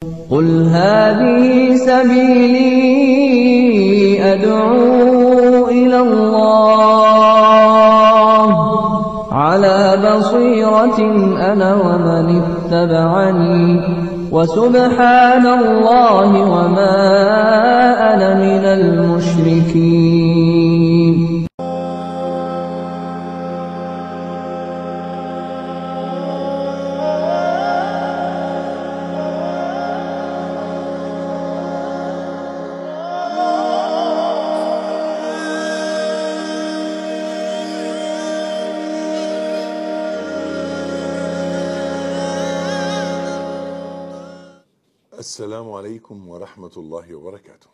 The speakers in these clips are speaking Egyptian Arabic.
قل هذه سبيلي أدعو إلى الله على بصيرة أنا ومن اتبعني وسبحان الله وما أنا من المشركين السلام عليكم ورحمة الله وبركاته.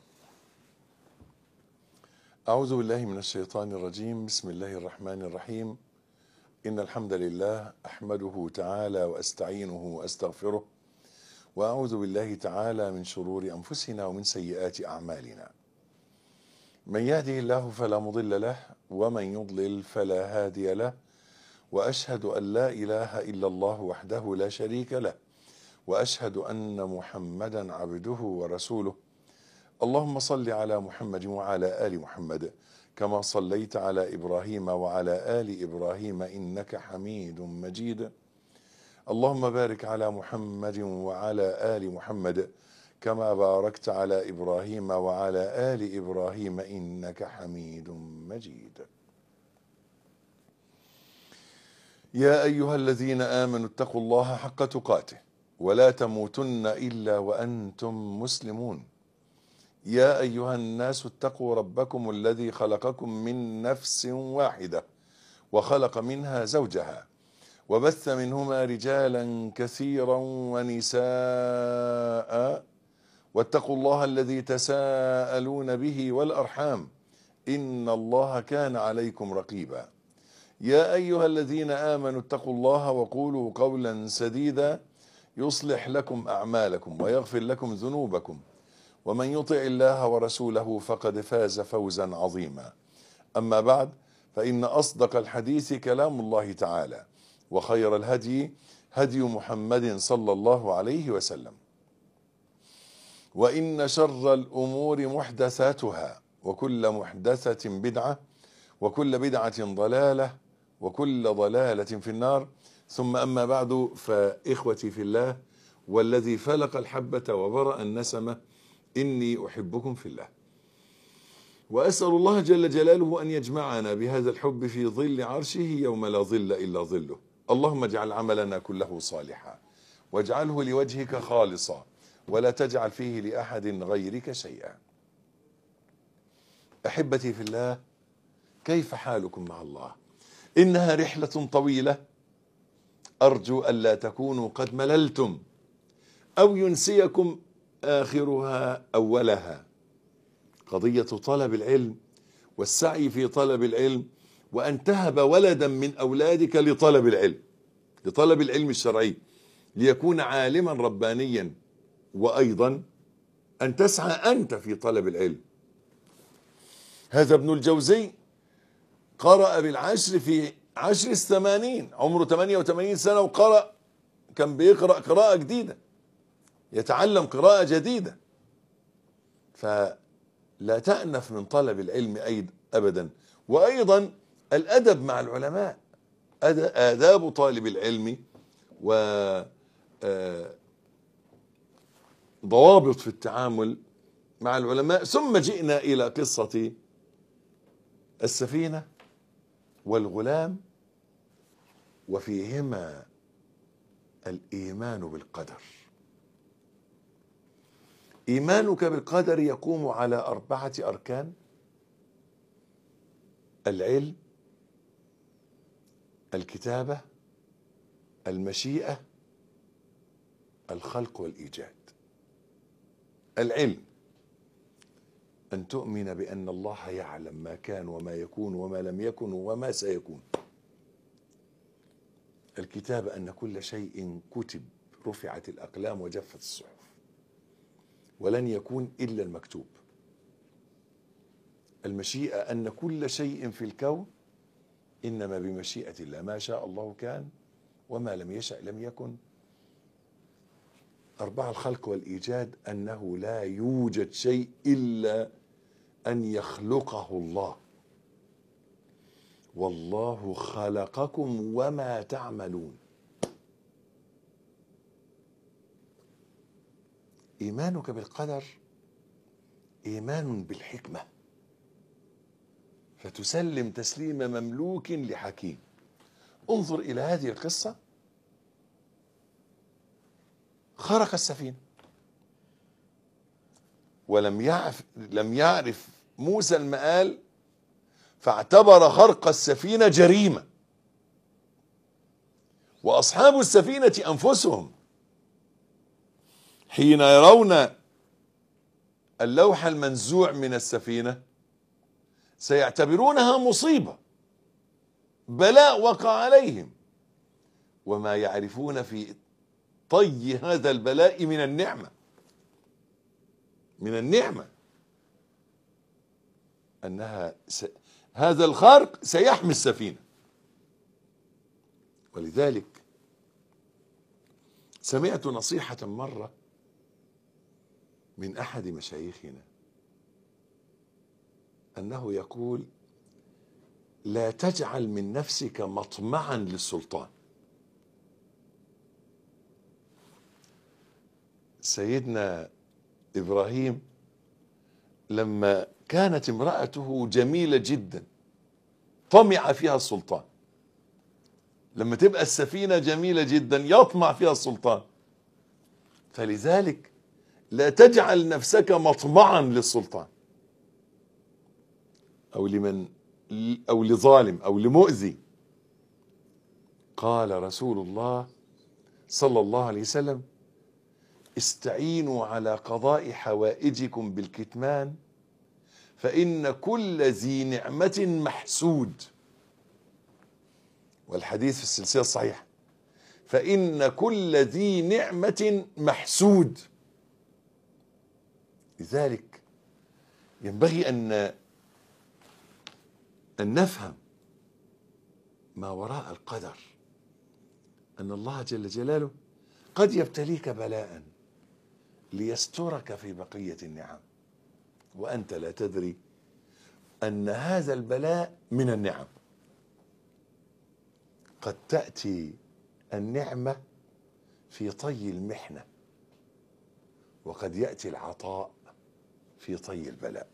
أعوذ بالله من الشيطان الرجيم، بسم الله الرحمن الرحيم. إن الحمد لله أحمده تعالى وأستعينه وأستغفره وأعوذ بالله تعالى من شرور أنفسنا ومن سيئات أعمالنا. من يهده الله فلا مضل له ومن يضلل فلا هادي له وأشهد أن لا إله إلا الله وحده لا شريك له. واشهد ان محمدا عبده ورسوله اللهم صل على محمد وعلى ال محمد كما صليت على ابراهيم وعلى ال ابراهيم انك حميد مجيد اللهم بارك على محمد وعلى ال محمد كما باركت على ابراهيم وعلى ال ابراهيم انك حميد مجيد يا ايها الذين امنوا اتقوا الله حق تقاته ولا تموتن الا وانتم مسلمون يا ايها الناس اتقوا ربكم الذي خلقكم من نفس واحده وخلق منها زوجها وبث منهما رجالا كثيرا ونساء واتقوا الله الذي تساءلون به والارحام ان الله كان عليكم رقيبا يا ايها الذين امنوا اتقوا الله وقولوا قولا سديدا يصلح لكم اعمالكم ويغفر لكم ذنوبكم ومن يطع الله ورسوله فقد فاز فوزا عظيما اما بعد فان اصدق الحديث كلام الله تعالى وخير الهدي هدي محمد صلى الله عليه وسلم وان شر الامور محدثاتها وكل محدثه بدعه وكل بدعه ضلاله وكل ضلاله في النار ثم أما بعد فإخوتي في الله والذي فلق الحبة وبرأ النسمة إني أحبكم في الله وأسأل الله جل جلاله أن يجمعنا بهذا الحب في ظل عرشه يوم لا ظل إلا ظله اللهم اجعل عملنا كله صالحا واجعله لوجهك خالصا ولا تجعل فيه لأحد غيرك شيئا أحبتي في الله كيف حالكم مع الله إنها رحلة طويلة أرجو ألا تكونوا قد مللتم أو ينسيكم آخرها أولها قضية طلب العلم والسعي في طلب العلم وأن تهب ولدا من أولادك لطلب العلم لطلب العلم الشرعي ليكون عالما ربانيا وأيضا أن تسعى أنت في طلب العلم هذا ابن الجوزي قرأ بالعشر في عشر الثمانين عمره 88 سنة وقرأ كان بيقرأ قراءة جديدة يتعلم قراءة جديدة فلا تأنف من طلب العلم أيضا أبدا وأيضا الأدب مع العلماء آداب طالب العلم و ضوابط في التعامل مع العلماء ثم جئنا إلى قصة السفينة والغلام وفيهما الايمان بالقدر ايمانك بالقدر يقوم على اربعه اركان العلم الكتابه المشيئه الخلق والايجاد العلم ان تؤمن بان الله يعلم ما كان وما يكون وما لم يكن وما سيكون الكتابة أن كل شيء كتب رفعت الأقلام وجفت الصحف ولن يكون إلا المكتوب المشيئة أن كل شيء في الكون إنما بمشيئة الله ما شاء الله كان وما لم يشأ لم يكن أربعة الخلق والإيجاد أنه لا يوجد شيء إلا أن يخلقه الله والله خلقكم وما تعملون إيمانك بالقدر إيمان بالحكمة فتسلم تسليم مملوك لحكيم انظر إلى هذه القصة خرق السفينة ولم يعرف لم يعرف موسى المآل فاعتبر خرق السفينة جريمة وأصحاب السفينة أنفسهم حين يرون اللوح المنزوع من السفينة سيعتبرونها مصيبة بلاء وقع عليهم وما يعرفون في طي هذا البلاء من النعمة من النعمة أنها س... هذا الخرق سيحمي السفينة ولذلك سمعت نصيحة مرة من أحد مشايخنا أنه يقول لا تجعل من نفسك مطمعا للسلطان سيدنا ابراهيم لما كانت امراته جميله جدا طمع فيها السلطان لما تبقى السفينه جميله جدا يطمع فيها السلطان فلذلك لا تجعل نفسك مطمعا للسلطان او لمن او لظالم او لمؤذي قال رسول الله صلى الله عليه وسلم استعينوا على قضاء حوائجكم بالكتمان فإن كل ذي نعمة محسود والحديث في السلسلة الصحيحة فإن كل ذي نعمة محسود لذلك ينبغي أن أن نفهم ما وراء القدر أن الله جل جلاله قد يبتليك بلاءً ليسترك في بقية النعم وأنت لا تدري أن هذا البلاء من النعم قد تأتي النعمة في طي المحنة وقد يأتي العطاء في طي البلاء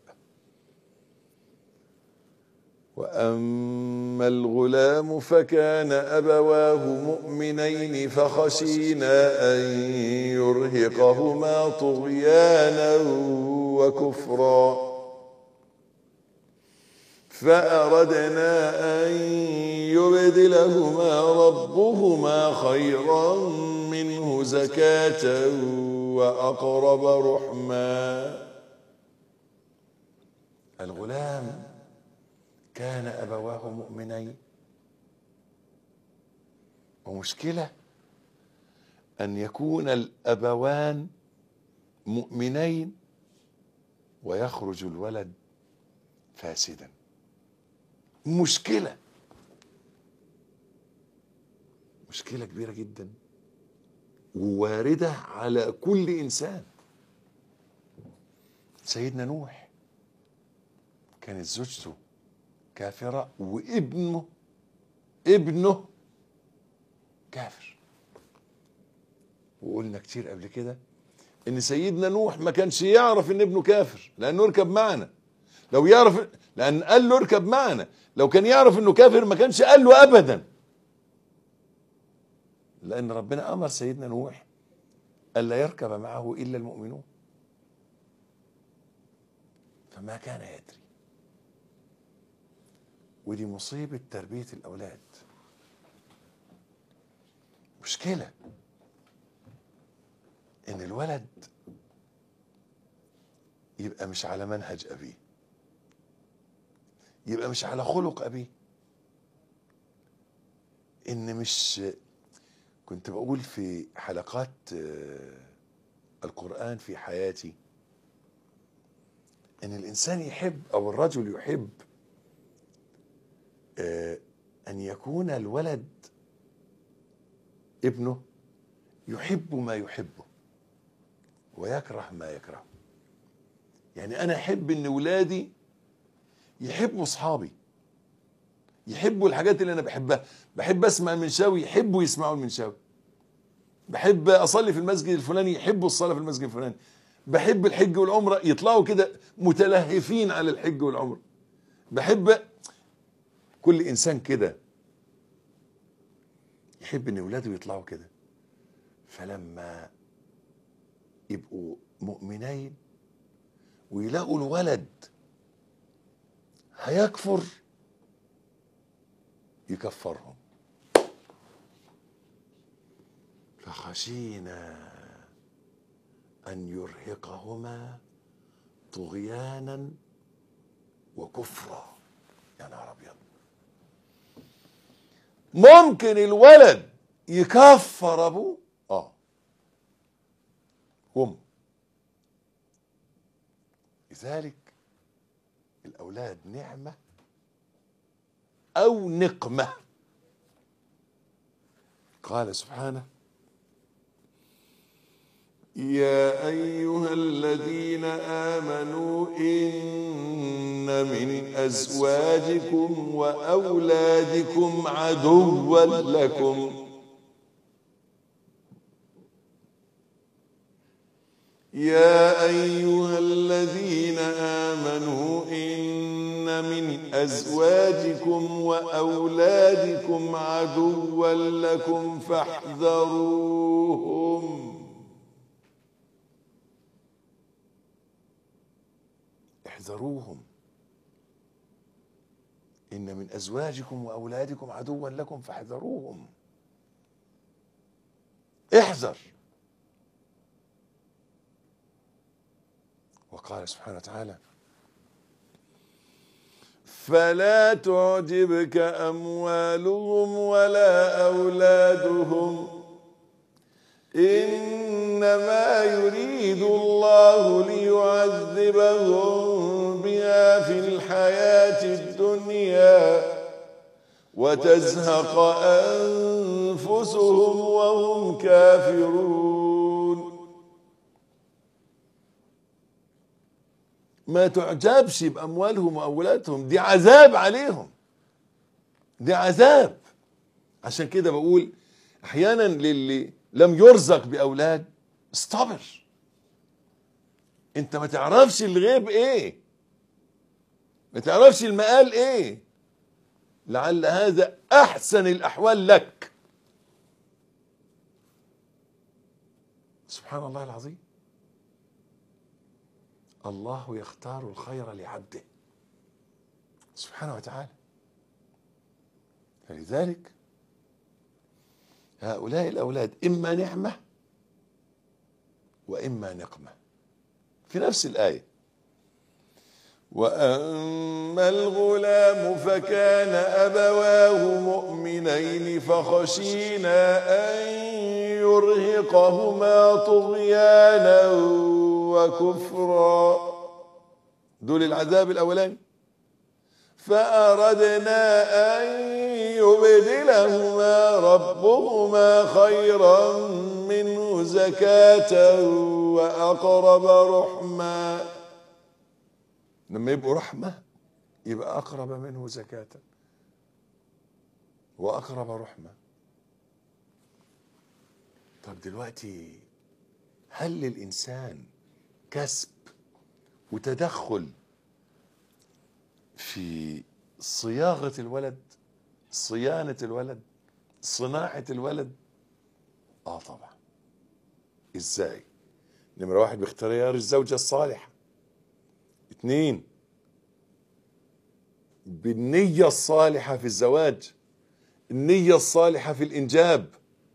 وأما الغلام فكان أبواه مؤمنين فخشينا أن يرهقهما طغيانا وكفرا فأردنا أن يبدلهما ربهما خيرا منه زكاة وأقرب رحما الغلام كان أبواه مؤمنين ومشكلة أن يكون الأبوان مؤمنين ويخرج الولد فاسدا مشكلة مشكلة كبيرة جدا وواردة على كل إنسان سيدنا نوح كانت زوجته كافرة وابنه ابنه كافر وقلنا كتير قبل كده ان سيدنا نوح ما كانش يعرف ان ابنه كافر لانه يركب معنا لو يعرف لان قال له اركب معنا لو كان يعرف انه كافر ما كانش قال له ابدا لان ربنا امر سيدنا نوح الا يركب معه الا المؤمنون فما كان يدري ودي مصيبة تربية الأولاد مشكلة إن الولد يبقى مش على منهج أبيه يبقى مش على خلق أبيه إن مش كنت بقول في حلقات القرآن في حياتي إن الإنسان يحب أو الرجل يحب أن يكون الولد ابنه يحب ما يحبه ويكره ما يكره يعني انا احب ان ولادي يحبوا اصحابي يحبوا الحاجات اللي انا بحبها بحب اسمع المنشاوي يحبوا يسمعوا المنشاوي بحب اصلي في المسجد الفلاني يحبوا الصلاه في المسجد الفلاني بحب الحج والعمره يطلعوا كده متلهفين على الحج والعمره بحب كل انسان كده يحب ان اولاده يطلعوا كده فلما يبقوا مؤمنين ويلاقوا الولد هيكفر يكفرهم فخشينا ان يرهقهما طغيانا وكفرا يا نهار ابيض ممكن الولد يكفر ابوه اه هم لذلك الاولاد نعمه او نقمه قال سبحانه يا ايها الذين امنوا ان من ازواجكم واولادكم عدوا لكم يا ايها الذين امنوا ان من ازواجكم واولادكم عدوا لكم فاحذروهم احذروهم ان من ازواجكم واولادكم عدوا لكم فاحذروهم احذر وقال سبحانه وتعالى فلا تعجبك اموالهم ولا اولادهم انما يريد الله ليعذبهم بها في الحياه الدنيا وتزهق انفسهم وهم كافرون ما تعجبش باموالهم واولادهم دي عذاب عليهم دي عذاب عشان كده بقول احيانا للي لم يرزق باولاد استبر انت ما تعرفش الغيب ايه ما تعرفش المقال ايه لعل هذا احسن الاحوال لك سبحان الله العظيم الله يختار الخير لعبده سبحانه وتعالى فلذلك هؤلاء الأولاد إما نعمة وإما نقمة في نفس الآية وأما الغلام فكان أبواه مؤمنين فخشينا أن يرهقهما طغيانا وكفرا دول العذاب الأولاني فأردنا أن يبدلهما ربهما خيرا منه زكاة وأقرب رحما لما يبقوا رحمة يبقى أقرب منه زكاة وأقرب رحمة طب دلوقتي هل للإنسان كسب وتدخل في صياغة الولد صيانة الولد صناعة الولد اه طبعا ازاي نمرة واحد باختيار الزوجة الصالحة اثنين بالنية الصالحة في الزواج النية الصالحة في الإنجاب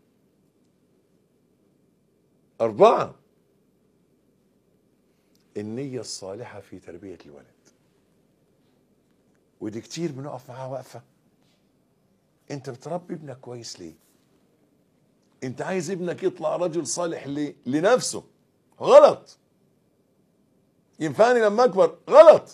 أربعة النية الصالحة في تربية الولد ودي كتير بنقف معاها وقفة انت بتربي ابنك كويس ليه انت عايز ابنك يطلع رجل صالح ليه لنفسه غلط ينفعني لما اكبر غلط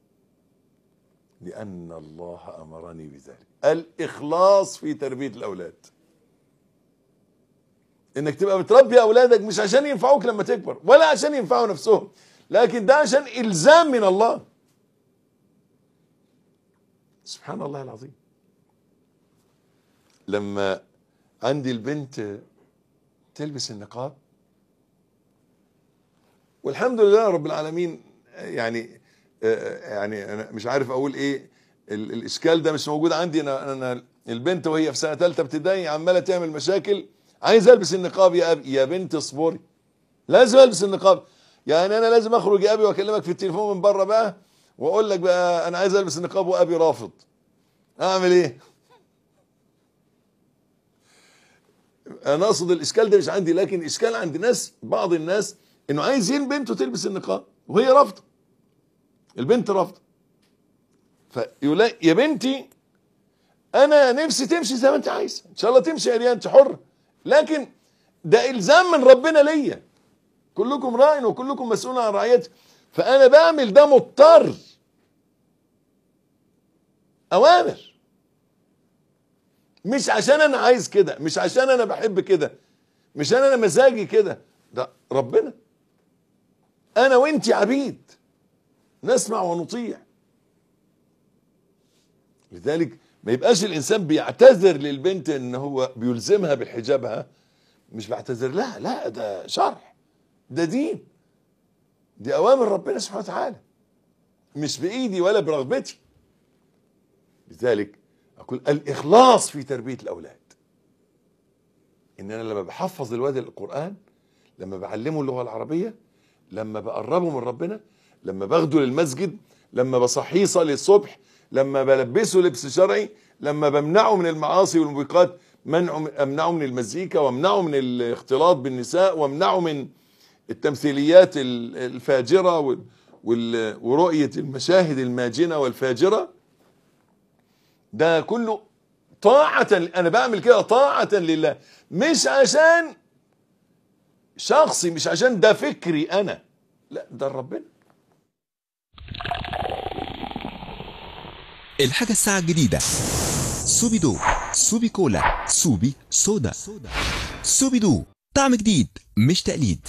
لان الله امرني بذلك الاخلاص في تربيه الاولاد انك تبقى بتربي اولادك مش عشان ينفعوك لما تكبر ولا عشان ينفعوا نفسهم لكن ده عشان الزام من الله سبحان الله العظيم لما عندي البنت تلبس النقاب والحمد لله رب العالمين يعني يعني انا مش عارف اقول ايه ال- الاشكال ده مش موجود عندي انا انا البنت وهي في سنه ثالثه ابتدائي عماله تعمل مشاكل عايز البس النقاب يا ابي يا بنت اصبري لازم البس النقاب يعني انا لازم اخرج يا ابي واكلمك في التليفون من بره بقى واقول لك بقى انا عايز البس النقاب وابي رافض اعمل ايه انا اقصد الاشكال ده مش عندي لكن الاشكال عند ناس بعض الناس انه عايزين بنته تلبس النقاب وهي رافضه البنت رافضه فيقول لها يا بنتي انا نفسي تمشي زي ما انت عايزه ان شاء الله تمشي يا انت حره لكن ده الزام من ربنا ليا كلكم راع وكلكم مسؤول عن رعيته فانا بعمل ده مضطر اوامر مش عشان انا عايز كده مش عشان انا بحب كده مش انا مزاجي كده ده ربنا انا وانت عبيد نسمع ونطيع لذلك ما يبقاش الانسان بيعتذر للبنت ان هو بيلزمها بحجابها مش بعتذر لها لا ده شرح ده دين دي اوامر ربنا سبحانه وتعالى مش بايدي ولا برغبتي لذلك اقول الاخلاص في تربيه الاولاد ان انا لما بحفظ الواد القران لما بعلمه اللغه العربيه لما بقربه من ربنا لما باخده للمسجد لما بصحيه يصلي الصبح لما بلبسه لبس شرعي لما بمنعه من المعاصي والموبقات منعه امنعه من المزيكا وامنعه من الاختلاط بالنساء وامنعه من التمثيليات ال- الفاجره وال- وال- ورؤيه المشاهد الماجنه والفاجره ده كله طاعة انا بعمل كده طاعة لله مش عشان شخصي مش عشان ده فكري انا لا ده ربنا الحاجة الساعة الجديدة سوبي دو سوبي كولا سوبي سودا سوبي دو طعم جديد مش تقليد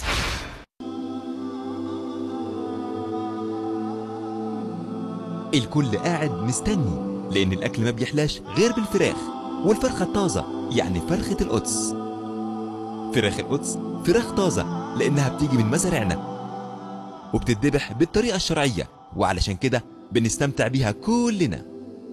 الكل قاعد مستني لأن الأكل ما بيحلاش غير بالفراخ والفرخة الطازة يعني فرخة القدس فراخ القدس فراخ طازة لأنها بتيجي من مزارعنا وبتتذبح بالطريقة الشرعية وعلشان كده بنستمتع بيها كلنا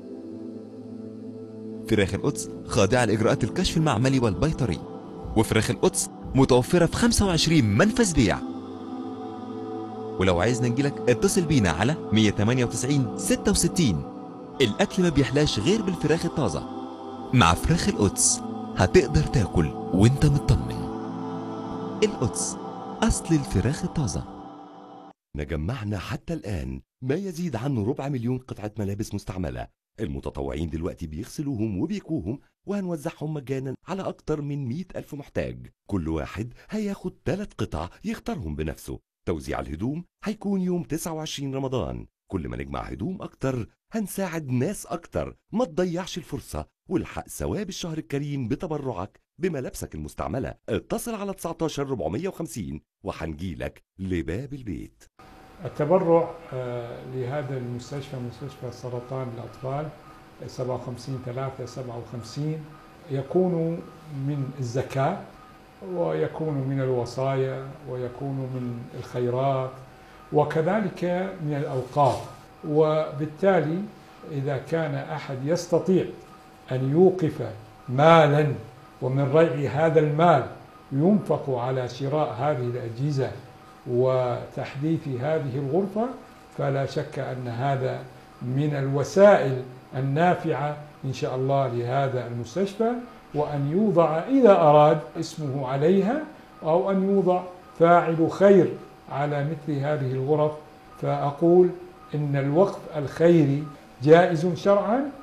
فراخ القدس خاضعة لإجراءات الكشف المعملي والبيطري وفراخ القدس متوفرة في 25 منفذ بيع ولو عايزنا نجيلك اتصل بينا على 198 66 الأكل ما بيحلاش غير بالفراخ الطازة مع فراخ القدس هتقدر تاكل وانت مطمن القدس أصل الفراخ الطازة جمعنا حتى الآن ما يزيد عن ربع مليون قطعة ملابس مستعملة المتطوعين دلوقتي بيغسلوهم وبيكوهم وهنوزعهم مجانا على أكتر من مئة ألف محتاج كل واحد هياخد ثلاث قطع يختارهم بنفسه توزيع الهدوم هيكون يوم 29 رمضان كل ما نجمع هدوم أكتر هنساعد ناس أكتر ما تضيعش الفرصة والحق ثواب الشهر الكريم بتبرعك بملابسك المستعملة اتصل على 19 450 وحنجيلك لباب البيت التبرع آه، لهذا المستشفى مستشفى سرطان الأطفال 57 3 57 يكون من الزكاة ويكون من الوصايا ويكون من الخيرات وكذلك من الأوقاف وبالتالي إذا كان أحد يستطيع أن يوقف مالا ومن ريع هذا المال ينفق على شراء هذه الأجهزة وتحديث هذه الغرفة فلا شك أن هذا من الوسائل النافعة إن شاء الله لهذا المستشفى وأن يوضع إذا أراد اسمه عليها أو أن يوضع فاعل خير على مثل هذه الغرف فأقول إن الوقف الخيري جائز شرعا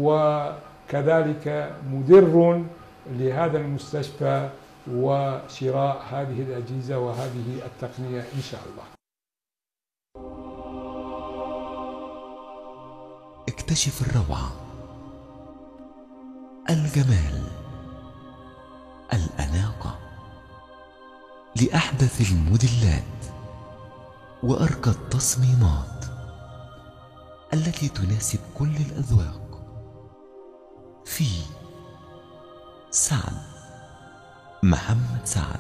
وكذلك مدر لهذا المستشفى وشراء هذه الأجهزة وهذه التقنية إن شاء الله اكتشف الروعة الجمال الأناقة لأحدث الموديلات وأرقى التصميمات التي تناسب كل الأذواق في سعد محمد سعد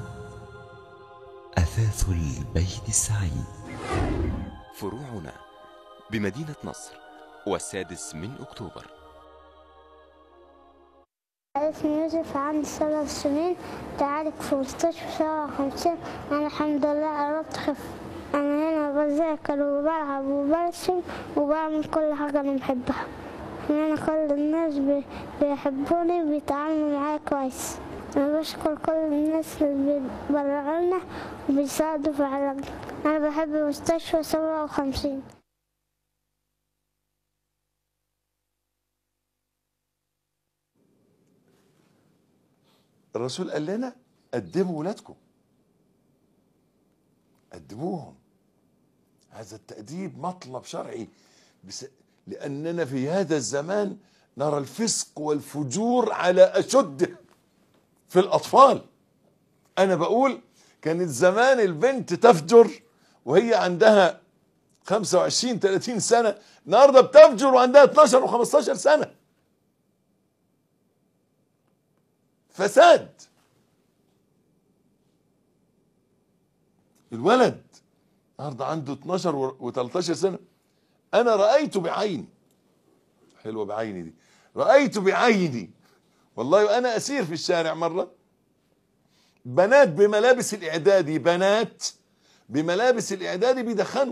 أثاث البيت السعيد فروعنا بمدينة نصر والسادس من أكتوبر اسمي يوسف عندي سبع سنين تعالج في مستشفى سبعة وخمسين أنا الحمد لله قربت خف أنا هنا بذاكر وبلعب وبرسم وبعمل كل حاجة أنا بحبها أنا كل الناس بي- بيحبوني وبيتعاملوا معايا كويس أنا بشكر كل الناس اللي بيبرعوا لنا وبيساعدوا في علاجنا أنا بحب مستشفى سبعة وخمسين الرسول قال لنا قدموا ولادكم قدموهم هذا التأديب مطلب شرعي بس لأننا في هذا الزمان نرى الفسق والفجور على أشده في الأطفال أنا بقول كانت زمان البنت تفجر وهي عندها 25 30 سنة النهارده بتفجر وعندها 12 و15 سنة فساد الولد النهارده عنده 12 و13 سنه انا رايت بعيني حلوه بعيني دي رايت بعيني والله وانا اسير في الشارع مره بنات بملابس الاعدادي بنات بملابس الاعدادي بيدخنوا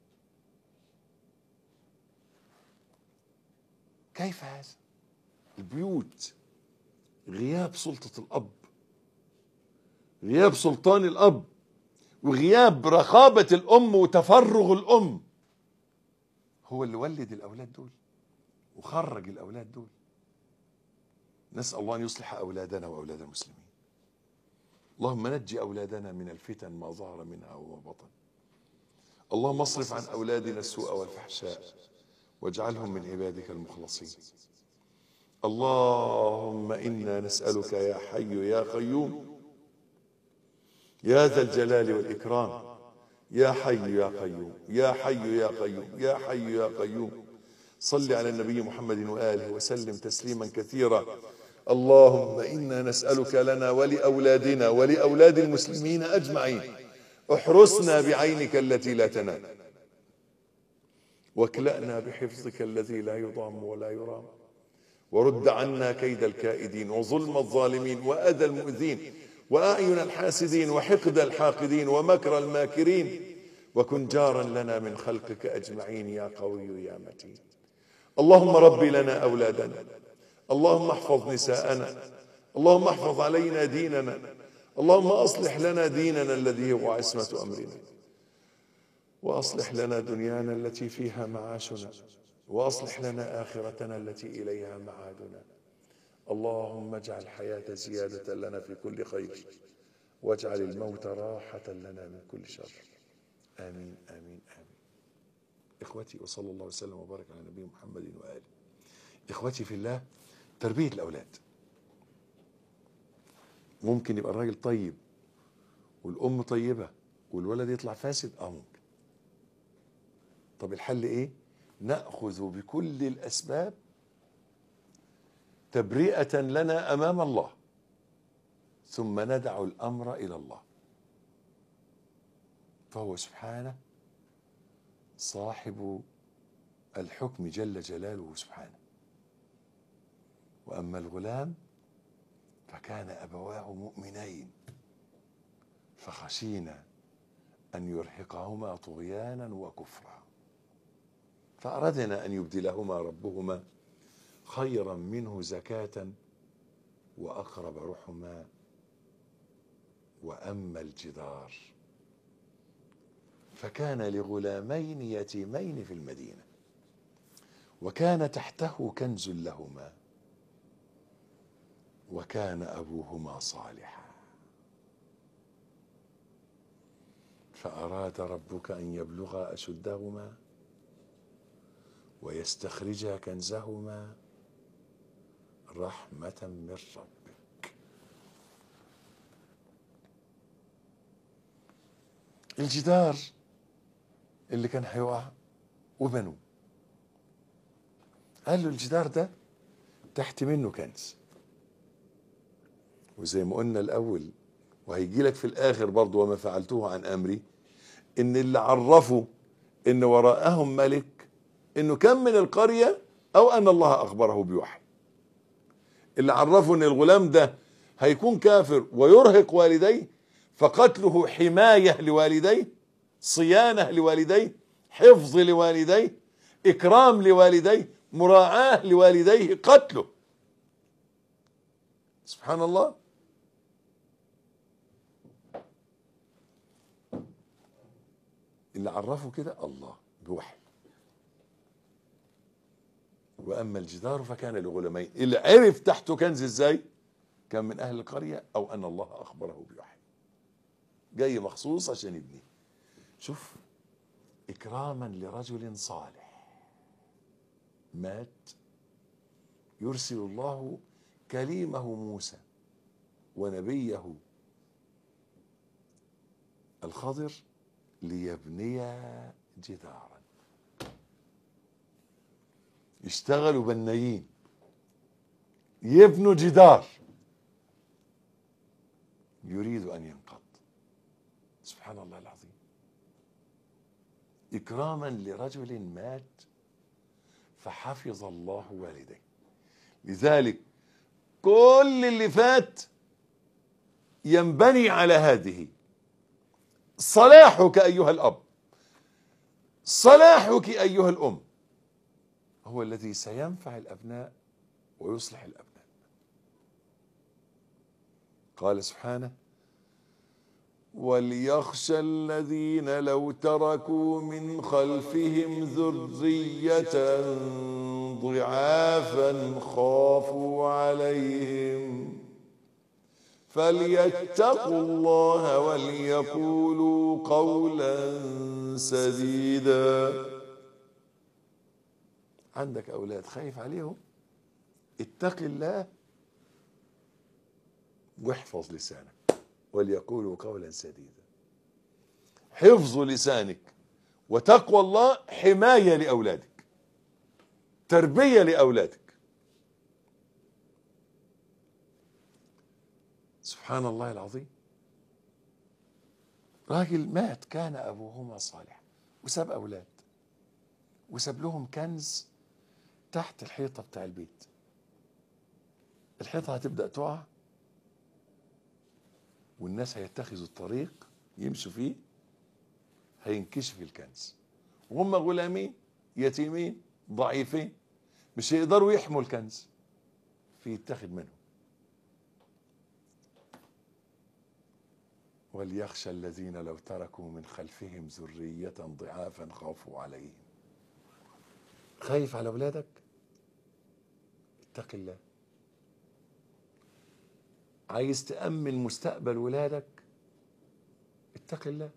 كيف هذا البيوت غياب سلطة الأب غياب سلطان الأب وغياب رقابة الأم وتفرغ الأم هو اللي ولد الأولاد دول وخرج الأولاد دول نسأل الله أن يصلح أولادنا وأولاد المسلمين اللهم نجي أولادنا من الفتن ما ظهر منها وما بطن اللهم اصرف عن أولادنا السوء والفحشاء واجعلهم من عبادك المخلصين اللهم انا نسالك يا حي يا قيوم يا ذا الجلال والاكرام يا حي يا قيوم يا حي يا قيوم يا حي يا قيوم صل على النبي محمد واله وسلم تسليما كثيرا اللهم انا نسالك لنا ولاولادنا ولاولاد المسلمين اجمعين احرسنا بعينك التي لا تنام واكلانا بحفظك الذي لا يضام ولا يرام ورد عنا كيد الكائدين وظلم الظالمين وأذى المؤذين وأعين الحاسدين وحقد الحاقدين ومكر الماكرين وكن جارا لنا من خلقك أجمعين يا قوي يا متين اللهم رب لنا أولادنا اللهم احفظ نساءنا اللهم احفظ علينا ديننا اللهم أصلح لنا ديننا الذي هو عصمة أمرنا وأصلح لنا دنيانا التي فيها معاشنا واصلح لنا اخرتنا التي اليها معادنا اللهم اجعل الحياه زياده لنا في كل خير واجعل الموت راحه لنا من كل شر امين امين امين اخوتي وصلى الله وسلم وبارك على نبينا محمد واله اخوتي في الله تربيه الاولاد ممكن يبقى الراجل طيب والام طيبه والولد يطلع فاسد اه ممكن طب الحل ايه ناخذ بكل الاسباب تبرئه لنا امام الله ثم ندع الامر الى الله فهو سبحانه صاحب الحكم جل جلاله سبحانه واما الغلام فكان ابواه مؤمنين فخشينا ان يرهقهما طغيانا وكفرا فأردنا أن يبدلهما ربهما خيرا منه زكاة وأقرب رحما وأما الجدار فكان لغلامين يتيمين في المدينة وكان تحته كنز لهما وكان أبوهما صالحا فأراد ربك أن يبلغا أشدهما ويستخرجا كنزهما رحمة من ربك الجدار اللي كان هيقع وبنوه قال له الجدار ده تحت منه كنز وزي ما قلنا الاول وهيجي لك في الاخر برضه وما فعلته عن امري ان اللي عرفوا ان وراءهم ملك انه كم من القريه او ان الله اخبره بوحي اللي عرفوا ان الغلام ده هيكون كافر ويرهق والديه فقتله حمايه لوالديه صيانه لوالديه حفظ لوالديه اكرام لوالديه مراعاه لوالديه قتله سبحان الله اللي عرفه كده الله بوحي واما الجدار فكان لغلامين اللي عرف تحته كنز ازاي كان من اهل القريه او ان الله اخبره بوحي جاي مخصوص عشان يبنيه شوف اكراما لرجل صالح مات يرسل الله كليمه موسى ونبيه الخضر ليبني جدارا يشتغلوا بنايين يبنوا جدار يريد ان ينقض سبحان الله العظيم اكراما لرجل مات فحفظ الله والديه لذلك كل اللي فات ينبني على هذه صلاحك ايها الاب صلاحك ايها الام هو الذي سينفع الابناء ويصلح الابناء قال سبحانه وليخشى الذين لو تركوا من خلفهم ذريه ضعافا خافوا عليهم فليتقوا الله وليقولوا قولا سديدا عندك اولاد خايف عليهم اتق الله واحفظ لسانك وليقولوا قولا سديدا حفظ لسانك وتقوى الله حمايه لاولادك تربيه لاولادك سبحان الله العظيم راجل مات كان ابوهما صالح وساب اولاد وساب لهم كنز تحت الحيطه بتاع البيت الحيطه هتبدا تقع والناس هيتخذوا الطريق يمشوا فيه هينكشف الكنز وهم غلامين يتيمين ضعيفين مش هيقدروا يحموا الكنز فيتاخد منهم وليخشى الذين لو تركوا من خلفهم ذرية ضعافا خافوا عليهم خايف على اولادك اتق الله عايز تأمن مستقبل ولادك اتق الله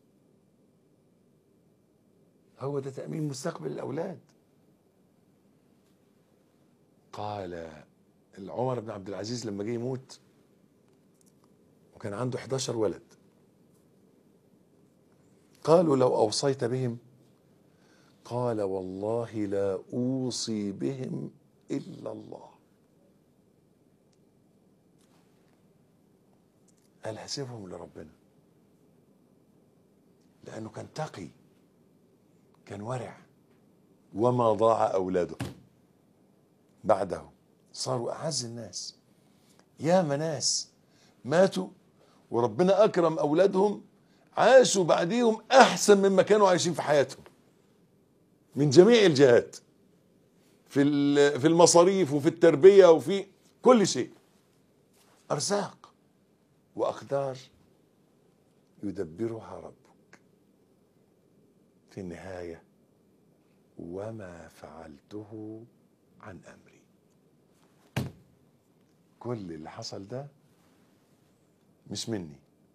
هو ده تأمين مستقبل الأولاد قال عمر بن عبد العزيز لما جه يموت وكان عنده 11 ولد قالوا لو أوصيت بهم قال والله لا أوصي بهم إلا الله قال هسيبهم لربنا لأنه كان تقي كان ورع وما ضاع أولاده بعده صاروا أعز الناس يا ناس ماتوا وربنا أكرم أولادهم عاشوا بعديهم أحسن مما كانوا عايشين في حياتهم من جميع الجهات في في المصاريف وفي التربية وفي كل شيء أرزاق وأقدار يدبرها ربك في النهاية وما فعلته عن أمري كل اللي حصل ده مش مني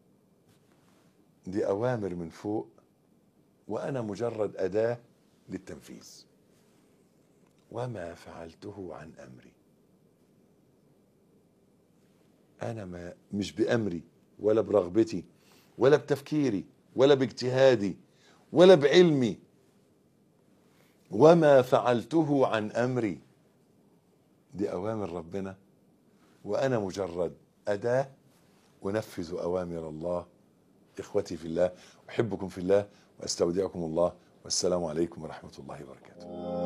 دي أوامر من فوق وأنا مجرد أداة للتنفيذ وما فعلته عن أمري أنا ما مش بأمري ولا برغبتي ولا بتفكيري ولا باجتهادي ولا بعلمي وما فعلته عن امري دي اوامر ربنا وانا مجرد اداه انفذ اوامر الله اخوتي في الله احبكم في الله واستودعكم الله والسلام عليكم ورحمه الله وبركاته